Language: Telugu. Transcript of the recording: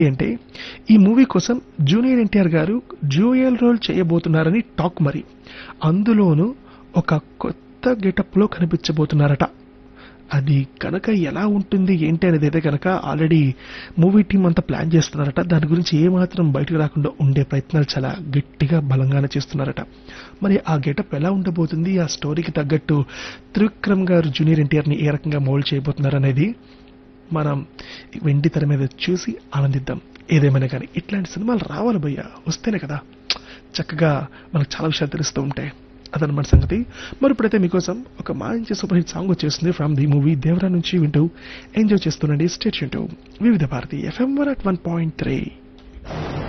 అంటే ఈ మూవీ కోసం జూనియర్ ఎన్టీఆర్ గారు డ్యూయల్ రోల్ చేయబోతున్నారని టాక్ మరి అందులోనూ ఒక కొత్త గెటప్ లో కనిపించబోతున్నారట అది కనుక ఎలా ఉంటుంది ఏంటి అనేది అయితే కనుక ఆల్రెడీ మూవీ టీం అంతా ప్లాన్ చేస్తున్నారట దాని గురించి ఏమాత్రం బయటకు రాకుండా ఉండే ప్రయత్నాలు చాలా గట్టిగా బలంగానే చేస్తున్నారట మరి ఆ గెటప్ ఎలా ఉండబోతుంది ఆ స్టోరీకి తగ్గట్టు త్రివిక్రమ్ గారు జూనియర్ ఎన్టీఆర్ని ఏ రకంగా మోల్డ్ చేయబోతున్నారు అనేది మనం వెండి తెర మీద చూసి ఆనందిద్దాం ఏదేమైనా కానీ ఇట్లాంటి సినిమాలు రావాలి భయ్య వస్తేనే కదా చక్కగా మనకు చాలా విషయాలు తెలుస్తూ ఉంటాయి అదనమాట సంగతి మరి ఇప్పుడైతే మీకోసం ఒక మంచి సూపర్ హిట్ సాంగ్ వచ్చేస్తుంది ఫ్రమ్ ది మూవీ దేవరా నుంచి వింటూ ఎంజాయ్ చేస్తుండండి state Vividh Bharati FM one at one point three